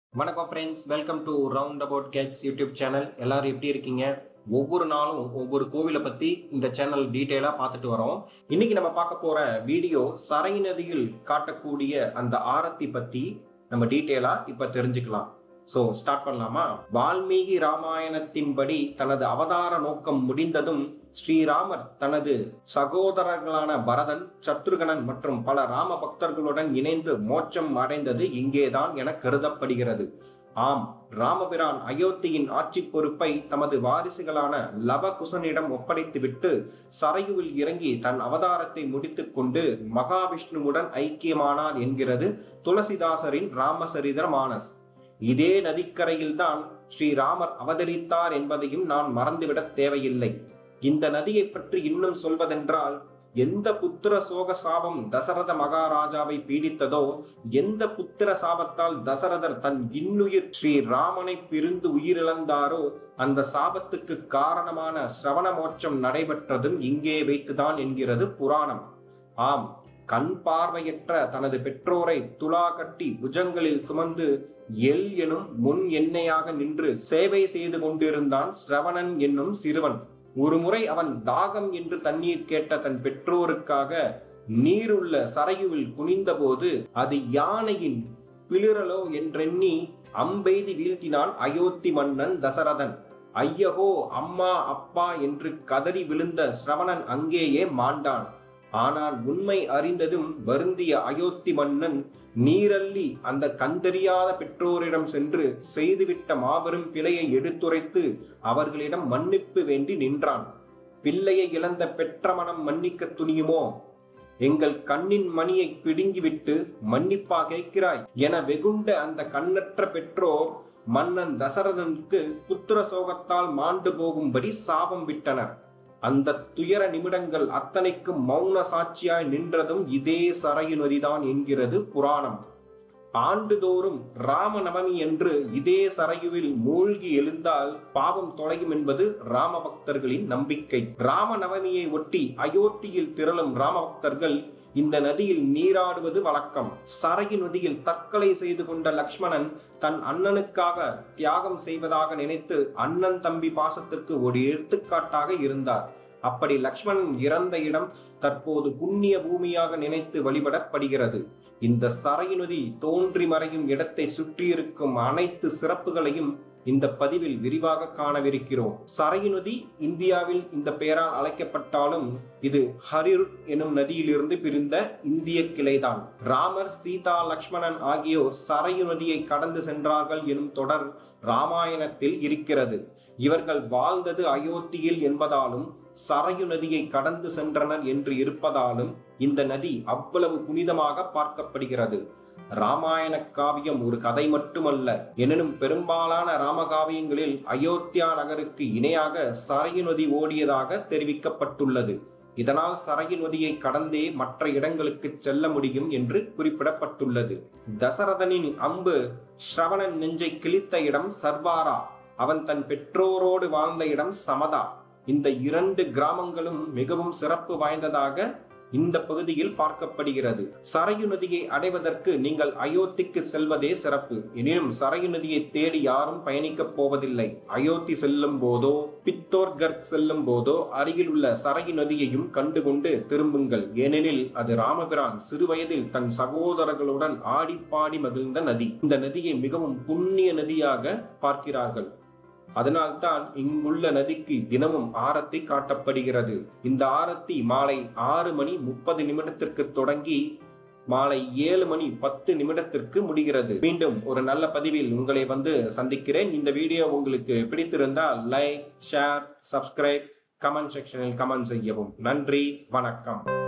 வணக்கம் friends welcome to round about cats YouTube channel எல்லாரும் எப்படி இருக்கீங்க ஒவ்வொரு நாளும் ஒவ்வொரு கோவிலை பத்தி இந்த சேனல் டீட்டெயிலா பார்த்துட்டு வரோம் இன்னைக்கு நம்ம பார்க்க போற வீடியோ சரை நதியில் காட்டக்கூடிய அந்த ஆரத்தி பத்தி நம்ம டீட்டெயிலா இப்ப தெரிஞ்சுக்கலாம் சோ ஸ்டார்ட் பண்ணலாமா வால்மீகி ராமாயணத்தின்படி தனது அவதார நோக்கம் முடிந்ததும் ஸ்ரீராமர் தனது சகோதரர்களான பரதன் சத்ருகனன் மற்றும் பல ராம பக்தர்களுடன் இணைந்து மோட்சம் அடைந்தது இங்கேதான் என கருதப்படுகிறது ஆம் ராமபிரான் அயோத்தியின் ஆட்சி பொறுப்பை தமது வாரிசுகளான லவகுசனிடம் ஒப்படைத்துவிட்டு சரையுவில் இறங்கி தன் அவதாரத்தை முடித்துக் கொண்டு மகாவிஷ்ணுவுடன் ஐக்கியமானார் என்கிறது துளசிதாசரின் ராமசரிதர மானஸ் இதே நதிக்கரையில்தான் ஸ்ரீராமர் அவதரித்தார் என்பதையும் நான் மறந்துவிடத் தேவையில்லை இந்த நதியை பற்றி இன்னும் சொல்வதென்றால் எந்த புத்திர சோக சாபம் தசரத மகாராஜாவை பீடித்ததோ எந்த புத்திர சாபத்தால் தசரதர் தன் இன்னுயிர் ஸ்ரீ ராமனை பிரிந்து உயிரிழந்தாரோ அந்த சாபத்துக்கு காரணமான சிரவண மோட்சம் நடைபெற்றதும் இங்கே வைத்துதான் என்கிறது புராணம் ஆம் கண் பார்வையற்ற தனது பெற்றோரை துலா கட்டி புஜங்களில் சுமந்து எல் எனும் முன் எண்ணெயாக நின்று சேவை செய்து கொண்டிருந்தான் சிரவணன் என்னும் சிறுவன் ஒருமுறை அவன் தாகம் என்று தண்ணீர் கேட்ட தன் பெற்றோருக்காக நீருள்ள சரையுவில் குனிந்தபோது அது யானையின் பிளிரலோ என்றெண்ணி அம்பெய்தி வீழ்த்தினான் அயோத்தி மன்னன் தசரதன் ஐயகோ அம்மா அப்பா என்று கதறி விழுந்த சிரவணன் அங்கேயே மாண்டான் ஆனால் உண்மை அறிந்ததும் வருந்திய அயோத்தி மன்னன் நீரள்ளி அந்த கந்தறியாத பெற்றோரிடம் சென்று செய்துவிட்ட மாபெரும் பிழையை எடுத்துரைத்து அவர்களிடம் மன்னிப்பு வேண்டி நின்றான் பிள்ளையை இழந்த பெற்ற மனம் மன்னிக்க துணியுமோ எங்கள் கண்ணின் மணியை பிடுங்கிவிட்டு மன்னிப்பா கேட்கிறாய் என வெகுண்ட அந்த கண்ணற்ற பெற்றோர் மன்னன் தசரதனுக்கு புத்திர சோகத்தால் மாண்டு போகும்படி சாபம் விட்டனர் அந்த துயர நிமிடங்கள் அத்தனைக்கும் மௌன சாட்சியாய் நின்றதும் இதே சரையு நதிதான் என்கிறது புராணம் ஆண்டுதோறும் ராமநவமி என்று இதே சரையுவில் மூழ்கி எழுந்தால் பாவம் தொலையும் என்பது ராம பக்தர்களின் நம்பிக்கை ராமநவமியை ஒட்டி அயோத்தியில் திரளும் ராம பக்தர்கள் இந்த நதியில் நீராடுவது வழக்கம் சரையு நதியில் தற்கொலை செய்து கொண்ட லக்ஷ்மணன் தன் அண்ணனுக்காக தியாகம் செய்வதாக நினைத்து அண்ணன் தம்பி பாசத்திற்கு ஒரு எடுத்துக்காட்டாக இருந்தார் அப்படி லக்ஷ்மணன் இறந்த இடம் தற்போது புண்ணிய பூமியாக நினைத்து வழிபடப்படுகிறது இந்த சரையு நதி தோன்றி மறையும் இடத்தை சுற்றியிருக்கும் அனைத்து சிறப்புகளையும் இந்த பதிவில் விரிவாக காணவிருக்கிறோம் சரையு நதி இந்தியாவில் இந்த பெயரால் அழைக்கப்பட்டாலும் இது ஹரிர் எனும் நதியிலிருந்து பிரிந்த இந்திய கிளைதான் ராமர் சீதா லக்ஷ்மணன் ஆகியோர் சரையு நதியை கடந்து சென்றார்கள் எனும் தொடர் ராமாயணத்தில் இருக்கிறது இவர்கள் வாழ்ந்தது அயோத்தியில் என்பதாலும் சரையு நதியை கடந்து சென்றனர் என்று இருப்பதாலும் இந்த நதி அவ்வளவு புனிதமாக பார்க்கப்படுகிறது ராமாயண காவியம் ஒரு கதை மட்டுமல்ல எனினும் பெரும்பாலான ராமகாவியங்களில் அயோத்தியா நகருக்கு இணையாக சரையு நதி ஓடியதாக தெரிவிக்கப்பட்டுள்ளது இதனால் சரையு நதியை கடந்தே மற்ற இடங்களுக்கு செல்ல முடியும் என்று குறிப்பிடப்பட்டுள்ளது தசரதனின் அம்பு ஸ்ரவணன் நெஞ்சை கிழித்த இடம் சர்வாரா அவன் தன் பெற்றோரோடு வாழ்ந்த இடம் சமதா இந்த இரண்டு கிராமங்களும் மிகவும் சிறப்பு வாய்ந்ததாக இந்த பகுதியில் பார்க்கப்படுகிறது சரையு நதியை அடைவதற்கு நீங்கள் அயோத்திக்கு செல்வதே சிறப்பு எனினும் சரையு நதியை தேடி யாரும் பயணிக்கப் போவதில்லை அயோத்தி செல்லும் போதோ பித்தோர்கர்க் செல்லும் போதோ அருகில் உள்ள சரையு நதியையும் கண்டுகொண்டு திரும்புங்கள் ஏனெனில் அது ராமபிரான் சிறுவயதில் தன் சகோதரர்களுடன் ஆடி பாடி மகிழ்ந்த நதி இந்த நதியை மிகவும் புண்ணிய நதியாக பார்க்கிறார்கள் அதனால்தான் இங்குள்ள நதிக்கு தினமும் ஆரத்தி காட்டப்படுகிறது இந்த ஆரத்தி மாலை ஆறு மணி முப்பது நிமிடத்திற்கு தொடங்கி மாலை ஏழு மணி பத்து நிமிடத்திற்கு முடிகிறது மீண்டும் ஒரு நல்ல பதிவில் உங்களை வந்து சந்திக்கிறேன் இந்த வீடியோ உங்களுக்கு பிடித்திருந்தால் லைக் ஷேர் சப்ஸ்கிரைப் கமெண்ட் செக்ஷனில் கமெண்ட் செய்யவும் நன்றி வணக்கம்